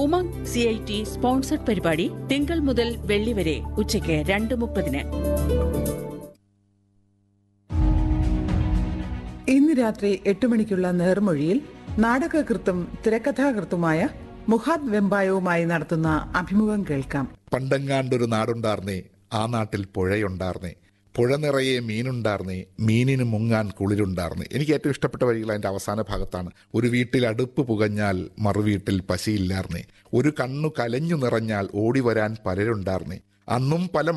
Umang C I T sponsored പരിപാടി തിങ്കൾ മുതൽ വെള്ളി വരെ ഉച്ചയ്ക്ക് രണ്ട് മുപ്പതിന് ഇന്ന് രാത്രി എട്ട് മണിക്കുള്ള നേർമൊഴിയിൽ നാടകകൃത്തും തിരക്കഥാകൃത്തുമായ മുഹാദ് വെമ്പായവുമായി നടത്തുന്ന അഭിമുഖം കേൾക്കാം പണ്ടെങ്ങാണ്ടൊരു നാടുണ്ടാർന്നേ ആ നാട്ടിൽ പുഴയുണ്ടാർന്നേ പുഴ നിറയെ മീനുണ്ടാർന്നേ മീനിന് മുങ്ങാൻ കുളിരുണ്ടാർന്നേ എനിക്ക് ഏറ്റവും ഇഷ്ടപ്പെട്ട വരികൾ അതിന്റെ അവസാന ഭാഗത്താണ് ഒരു വീട്ടിൽ അടുപ്പ് പുകഞ്ഞാൽ മറുവീട്ടിൽ പശയില്ലാർന്നേ ഒരു കണ്ണു കലഞ്ഞു നിറഞ്ഞാൽ ഓടി വരാൻ പലരുണ്ടാർന്നേ അന്നും പല